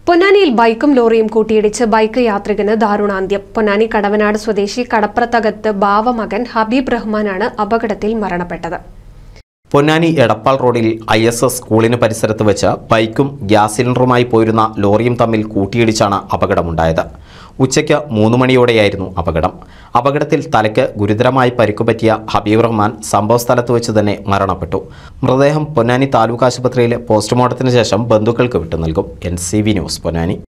പൊന്നാനിയിൽ ബൈക്കും ലോറിയും കൂട്ടിയിടിച്ച് ബൈക്ക് യാത്രികന് ദാരുണാന്ത്യം പൊന്നാനി കടവനാട് സ്വദേശി കടപ്രത്തകത്ത് ബാവമകൻ ഹബീബ് റഹ്മാനാണ് അപകടത്തിൽ മരണപ്പെട്ടത് പൊന്നാനി എടപ്പാൾ റോഡിൽ ഐ എസ് എസ് സ്കൂളിന് പരിസരത്ത് വെച്ച് ബൈക്കും ഗ്യാസ് സിലിണ്ടറുമായി പോയിരുന്ന ലോറിയും തമ്മിൽ കൂട്ടിയിടിച്ചാണ് അപകടമുണ്ടായത് ഉച്ചയ്ക്ക് മൂന്ന് മണിയോടെയായിരുന്നു അപകടം അപകടത്തിൽ തലയ്ക്ക് ഗുരുതരമായി പരിക്കുപറ്റിയ ഹബീബ് റഹ്മാൻ സംഭവസ്ഥലത്ത് വെച്ച് തന്നെ മരണപ്പെട്ടു മൃതദേഹം പൊന്നാനി താലൂക്ക് ആശുപത്രിയിലെ പോസ്റ്റ്മോർട്ടത്തിന് ശേഷം ബന്ധുക്കൾക്ക് വിട്ടു നൽകും N C V news Ponnani